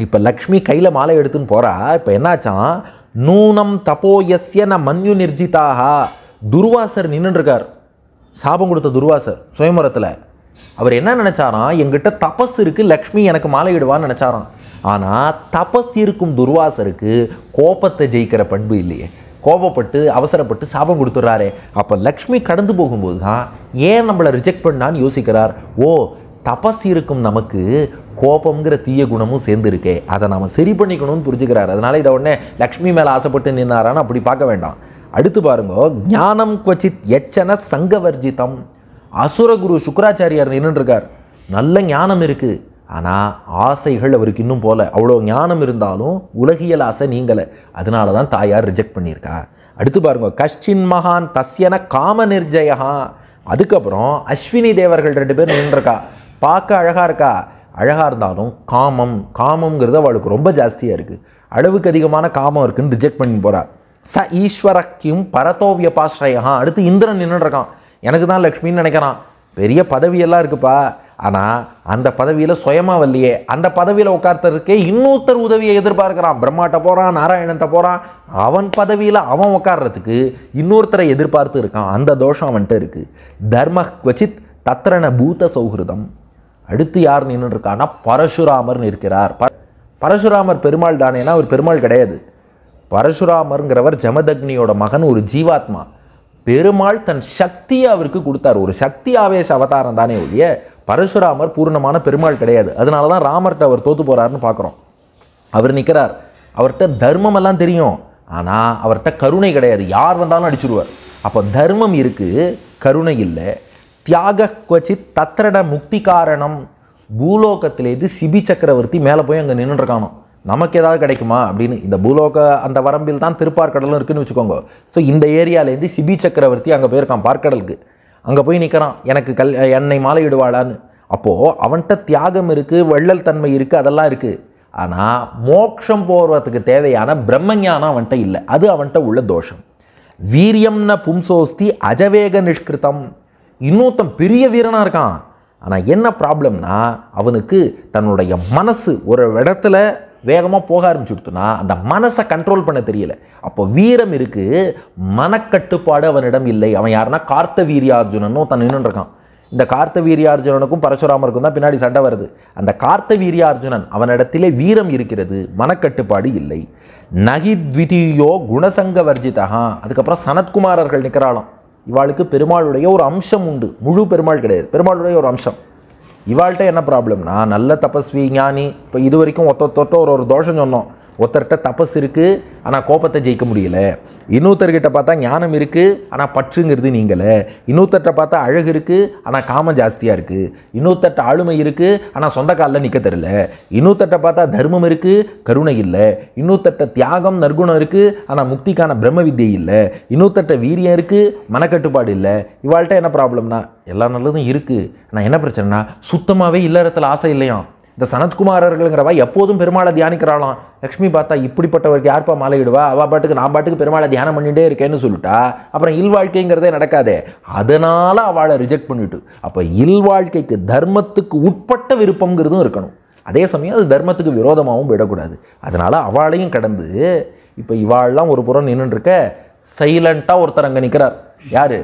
இப்போ லக்ஷ்மி கையில் மாலை எடுத்துன்னு போகிறா இப்போ என்னாச்சான் நூனம் தபோயஸ்ய ந மன்யு நிர்ஜிதாக துர்வாசர் நின்றுருக்கார் சாபம் கொடுத்த துர்வாசர் சுயம்பரத்தில் அவர் என்ன நினச்சாராம் எங்கிட்ட தபஸ் இருக்குது லக்ஷ்மி எனக்கு மாலை இடுவான்னு நினச்சாராம் ஆனால் தபஸ் இருக்கும் துர்வாசருக்கு கோபத்தை ஜெயிக்கிற பண்பு இல்லையே கோபப்பட்டு அவசரப்பட்டு சாபம் கொடுத்துட்றாரே அப்போ லக்ஷ்மி கடந்து போகும்போது தான் ஏன் நம்மளை ரிஜெக்ட் பண்ணான்னு யோசிக்கிறார் ஓ தபஸ் இருக்கும் நமக்கு கோபம்ங்கிற தீய குணமும் சேர்ந்துருக்கே அதை நாம சரி பண்ணிக்கணும்னு புரிஞ்சுக்கிறார் அதனால இதை உடனே லக்ஷ்மி மேலே ஆசைப்பட்டு நின்னாரான்னு அப்படி பார்க்க வேண்டாம் அடுத்து பாருங்க ஞானம் கொச்சித் எச்சன சங்கவர்ஜிதம் அசுரகுரு சுக்கராச்சாரியார் நின்றுருக்கார் நல்ல ஞானம் இருக்குது ஆனால் ஆசைகள் அவருக்கு இன்னும் போல அவ்வளோ ஞானம் இருந்தாலும் உலகியல் ஆசை நீங்கலை அதனால தான் தாயார் ரிஜெக்ட் பண்ணியிருக்கா அடுத்து பாருங்க கஷ்டின் மகான் தஸ்யன காம நிர்ஜயா அதுக்கப்புறம் அஸ்வினி தேவர்கள் ரெண்டு பேர் நின்றுருக்கா பார்க்க அழகாக இருக்கா அழகாக இருந்தாலும் காமம் காமங்கிறது அவளுக்கு ரொம்ப ஜாஸ்தியாக இருக்குது அளவுக்கு அதிகமான காமம் இருக்குன்னு ரிஜெக்ட் பண்ணி போகிறா ச ஈஸ்வரக்கியும் பரதோவியபாஸ்ரயா அடுத்து இந்திரன் நின்றுட்டு இருக்கான் எனக்கு தான் லக்ஷ்மின்னு நினைக்கிறான் பெரிய பதவியெல்லாம் இருக்குப்பா ஆனால் அந்த பதவியில் சுயமா வரலையே அந்த பதவியில் உட்கார்த்ததுக்கே இன்னொருத்தர் உதவியை எதிர்பார்க்கிறான் பிரம்மாட்ட போகிறான் நாராயணன்ட்ட போகிறான் அவன் பதவியில் அவன் உட்கார்றதுக்கு இன்னொருத்தரை எதிர்பார்த்து இருக்கான் அந்த தோஷம் அவன்கிட்ட இருக்குது தர்ம குவச்சித் தத்ரண பூத சௌஹிருதம் அடுத்து யார் நின்று இருக்கான்னா பரசுராமர் இருக்கிறார் ப- பரசுராமர் பெருமாள் தானேனா அவர் பெருமாள் கிடையாது பரசுராமருங்கிறவர் ஜமதக்னியோட மகன் ஒரு ஜீவாத்மா பெருமாள் தன் சக்தியை அவருக்கு கொடுத்தார் ஒரு சக்தி ஆவேச அவதாரம் தானே ஒழிய பரசுராமர் பூர்ணமான பெருமாள் கிடையாது அதனால தான் ராமர்கிட்ட அவர் தோத்து போறாருன்னு பார்க்குறோம் அவர் நிற்கிறார் அவர்கிட்ட தர்மம் எல்லாம் தெரியும் ஆனால் அவர்கிட்ட கருணை கிடையாது யார் வந்தாலும் அடிச்சிருவார் அப்போ தர்மம் இருக்கு கருணை இல்லை தியாக கொச்சித் தத்திரட முக்தி காரணம் பூலோகத்திலேருந்து சிபி சக்கரவர்த்தி மேலே போய் அங்கே நின்றுருக்கானோ நமக்கு ஏதாவது கிடைக்குமா அப்படின்னு இந்த பூலோக அந்த வரம்பில் தான் திருப்பார்க்கடலும் இருக்குன்னு வச்சுக்கோங்க ஸோ இந்த ஏரியாலேருந்து சிபி சக்கரவர்த்தி அங்கே போயிருக்கான் பார்க்கடலுக்கு அங்கே போய் நிற்கிறான் எனக்கு கல் என்னை மாலையிடுவாளான்னு அப்போது அவன்கிட்ட தியாகம் இருக்குது வள்ளல் தன்மை இருக்குது அதெல்லாம் இருக்குது ஆனால் மோட்சம் போகிறதுக்கு தேவையான பிரம்மஞானம் அவன்கிட்ட இல்லை அது அவன்கிட்ட உள்ள தோஷம் வீரியம்ன பும்சோஸ்தி அஜவேக நிஷ்கிருதம் இன்னொருத்தன் பெரிய வீரனாக இருக்கான் ஆனால் என்ன ப்ராப்ளம்னா அவனுக்கு தன்னுடைய மனசு ஒரு இடத்துல வேகமாக போக ஆரம்பிச்சுடுத்துனா அந்த மனசை கண்ட்ரோல் பண்ண தெரியல அப்போ வீரம் இருக்கு மனக்கட்டுப்பாடு அவனிடம் இல்லை அவன் யாருன்னா கார்த்த வீரியார்ஜுனன் தன் நின்னுட்டு இருக்கான் இந்த கார்த்த வீரியார்ஜுனனுக்கும் பரசுராமருக்கும் தான் பின்னாடி சண்டை வருது அந்த கார்த்த வீரியார்ஜுனன் அவனிடத்திலே வீரம் இருக்கிறது மனக்கட்டுப்பாடு இல்லை நகி த்விதீயோ குணசங்க வர்ஜிதா அதுக்கப்புறம் சனத்குமாரர்கள் நிற்கிறாளாம் இவாளுக்கு பெருமாளுடைய ஒரு அம்சம் உண்டு முழு பெருமாள் கிடையாது பெருமாளுடைய ஒரு அம்சம் இவாள்கிட்ட என்ன ப்ராப்ளம்னா நல்ல தபஸ்வி ஞானி இப்போ இது வரைக்கும் ஒத்த தொட்ட ஒரு ஒரு தோஷம் சொன்னோம் ஒருத்தர்கிட்ட தபஸ் இருக்குது ஆனால் கோபத்தை ஜெயிக்க முடியல இன்னொருத்தர்கிட்ட பார்த்தா ஞானம் இருக்குது ஆனால் பற்றுங்கிறது நீங்கலை இன்னொருத்தர்கிட்ட பார்த்தா அழகு இருக்குது ஆனால் காமம் ஜாஸ்தியாக இருக்குது இன்னொருத்தர்கிட்ட ஆளுமை இருக்குது ஆனால் சொந்த காலில் நிற்க தெரியல இன்னொருத்தர்கிட்ட பார்த்தா தர்மம் இருக்குது கருணை இல்லை இன்னொருத்தர்கிட்ட தியாகம் நற்குணம் இருக்குது ஆனால் முக்திக்கான பிரம்ம வித்யை இல்லை இன்னொருத்தர்கிட்ட வீரியம் இருக்குது மனக்கட்டுப்பாடு இல்லை இவாள்கிட்ட என்ன ப்ராப்ளம்னா எல்லா நல்லதும் இருக்குது ஆனால் என்ன பிரச்சனைனா சுத்தமாகவே இல்லறத்தில் ஆசை இல்லையாம் இந்த சனத்குமாரர்கள்ங்கிறவா எப்போதும் பெருமாளை தியானிக்கிறாளாம் லக்ஷ்மி பார்த்தா இப்படிப்பட்டவருக்கு யார்ப்பா மாலையிடுவா அவள் பாட்டுக்கு நான் பாட்டுக்கு பெருமாளை தியானம் பண்ணிட்டே இருக்கேன்னு சொல்லிட்டா அப்புறம் இல்வாழ்க்கைங்கிறதே நடக்காதே அதனால அவளை ரிஜெக்ட் பண்ணிட்டு அப்போ இல்வாழ்க்கைக்கு தர்மத்துக்கு உட்பட்ட விருப்பங்கிறதும் இருக்கணும் அதே சமயம் அது தர்மத்துக்கு விரோதமாகவும் விடக்கூடாது அதனால அவளையும் கடந்து இப்போ இவாள்லாம் ஒரு புறம் நின்றுட்டு இருக்க சைலண்ட்டாக ஒருத்தர் அங்கே நிற்கிறார் யாரு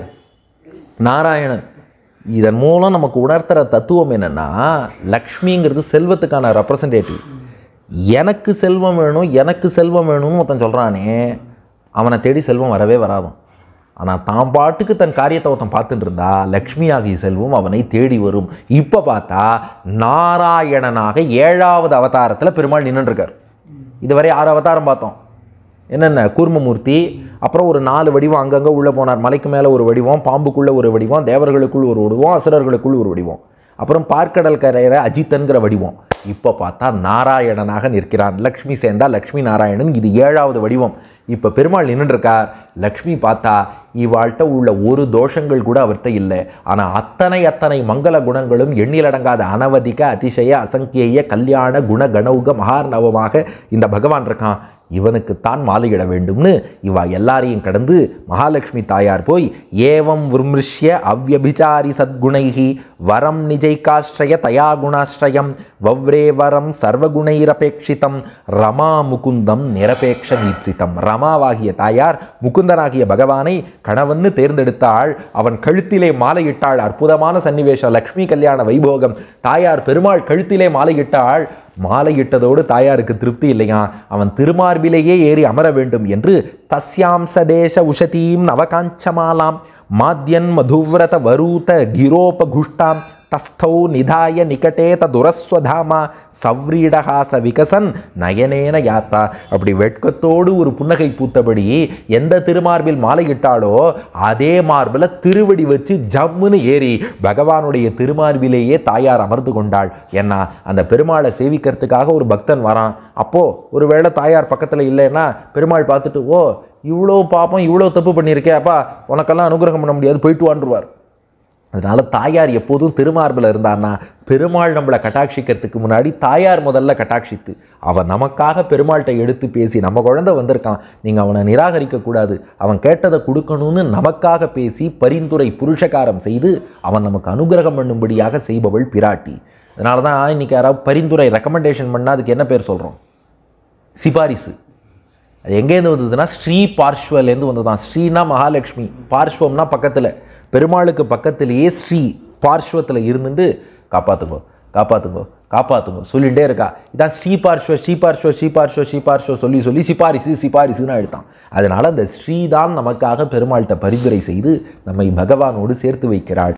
நாராயணன் இதன் மூலம் நமக்கு உணர்த்துற தத்துவம் என்னன்னா லக்ஷ்மிங்கிறது செல்வத்துக்கான ரெப்ரசன்டேட்டிவ் எனக்கு செல்வம் வேணும் எனக்கு செல்வம் வேணும்னு ஒருத்தன் சொல்கிறானே அவனை தேடி செல்வம் வரவே வராதான் ஆனால் தான் பாட்டுக்கு தன் காரியத்தை ஒருத்தன் பார்த்துட்டு இருந்தா லக்ஷ்மி ஆகிய செல்வம் அவனை தேடி வரும் இப்போ பார்த்தா நாராயணனாக ஏழாவது அவதாரத்தில் பெருமாள் நின்னுட்டு இருக்கார் இதுவரை ஆறு அவதாரம் பார்த்தோம் என்னென்ன கூர்மமூர்த்தி அப்புறம் ஒரு நாலு வடிவம் அங்கங்கே உள்ளே போனார் மலைக்கு மேலே ஒரு வடிவம் பாம்புக்குள்ளே ஒரு வடிவம் தேவர்களுக்குள் ஒரு வடிவம் அசுரர்களுக்குள் ஒரு வடிவம் அப்புறம் பார்க்கடல் கரையிற அஜித்தன்கிற வடிவம் இப்போ பார்த்தா நாராயணனாக நிற்கிறான் லக்ஷ்மி சேர்ந்தா லக்ஷ்மி நாராயணன் இது ஏழாவது வடிவம் இப்போ பெருமாள் நின்றுருக்கார் லக்ஷ்மி பார்த்தா இவாள்கிட்ட உள்ள ஒரு தோஷங்கள் கூட அவர்கிட்ட இல்லை ஆனால் அத்தனை அத்தனை மங்கள குணங்களும் எண்ணிலடங்காத அனவதிக அதிசய அசங்கிய கல்யாண குண கணௌக மகார்ணவமாக இந்த பகவான் இருக்கான் இவனுக்குத்தான் மாலையிட வேண்டும்னு இவா எல்லாரையும் கடந்து மகாலட்சுமி தாயார் போய் ஏவம் விரும்ருஷ்ய அவ்யபிசாரி சத்குணைகி வரம் நிஜைகாஸ்ரய தயா குணாஸ்ரயம் வவ்ரே வரம் சர்வகுணைரபேட்சிதம் ரமா முகுந்தம் நிரபேக்ஷ தீப்சிதம் ரமாவாகிய தாயார் முகுந்தனாகிய பகவானை கணவன்னு தேர்ந்தெடுத்தாள் அவன் கழுத்திலே மாலையிட்டாள் அற்புதமான சன்னிவேஷம் லக்ஷ்மி கல்யாண வைபோகம் தாயார் பெருமாள் கழுத்திலே மாலையிட்டாள் மாலையிட்டதோடு தாயாருக்கு திருப்தி இல்லையா அவன் திருமார்பிலேயே ஏறி அமர வேண்டும் என்று தஸ்யாம் சதேச உஷதீம் நவகாஞ்சமாலாம் மாத்யன் மதுவிரத வரூத கிரோபகுஷ்டாம் தஸ்தௌ நிதாய நிகட்டே ததுரஸ்வதாமா சவ்ரீடஹாச விகசன் நயனேன யாத்தா அப்படி வெட்கத்தோடு ஒரு புன்னகை பூத்தபடி எந்த திருமார்பில் மாலையிட்டாளோ அதே மார்பில் திருவடி வச்சு ஜம்முன்னு ஏறி பகவானுடைய திருமார்பிலேயே தாயார் அமர்ந்து கொண்டாள் ஏன்னா அந்த பெருமாளை சேவிக்கிறதுக்காக ஒரு பக்தன் வரான் அப்போ ஒருவேளை தாயார் பக்கத்தில் இல்லைன்னா பெருமாள் பார்த்துட்டு ஓ இவ்வளோ பாப்பம் இவ்வளோ தப்பு பண்ணியிருக்கே அப்பா உனக்கெல்லாம் அனுகிரகம் பண்ண முடியாது போயிட்டு வாண்டுருவார் அதனால தாயார் எப்போதும் திருமார்பில் இருந்தான்னா பெருமாள் நம்மளை கட்டாட்சிக்கிறதுக்கு முன்னாடி தாயார் முதல்ல கட்டாட்சித்து அவன் நமக்காக பெருமாள்கிட்ட எடுத்து பேசி நம்ம குழந்தை வந்திருக்கான் நீங்கள் அவனை நிராகரிக்கக்கூடாது அவன் கேட்டதை கொடுக்கணும்னு நமக்காக பேசி பரிந்துரை புருஷகாரம் செய்து அவன் நமக்கு அனுகிரகம் பண்ணும்படியாக செய்பவள் பிராட்டி அதனால தான் இன்னைக்கு யாராவது பரிந்துரை ரெக்கமெண்டேஷன் பண்ணால் அதுக்கு என்ன பேர் சொல்கிறோம் சிபாரிசு அது எங்கேருந்து வந்ததுன்னா ஸ்ரீ பார்ஷ்வலேருந்து வந்ததுதான் ஸ்ரீனா மகாலட்சுமி பார்ஷ்வம்னா பக்கத்தில் பெருமாளுக்கு பக்கத்திலேயே ஸ்ரீ பார்ஷ்வத்தில் இருந்துட்டு காப்பாற்றுங்கோ காப்பாற்றுங்கோ காப்பாற்றுங்கோ சொல்லிகிட்டே இருக்கா இதான் ஸ்ரீ பார்ஷ்வ ஸ்ரீ பார்ஷ்வ ஸ்ரீ பார்ஷ்வ ஸ்ரீ பார்ஷ்வ சொல்லி சொல்லி சிபாரிசு சிபாரிசுன்னு அழுத்தான் அதனால் அந்த ஸ்ரீ தான் நமக்காக பெருமாள்கிட்ட பரிந்துரை செய்து நம்மை பகவானோடு சேர்த்து வைக்கிறாள்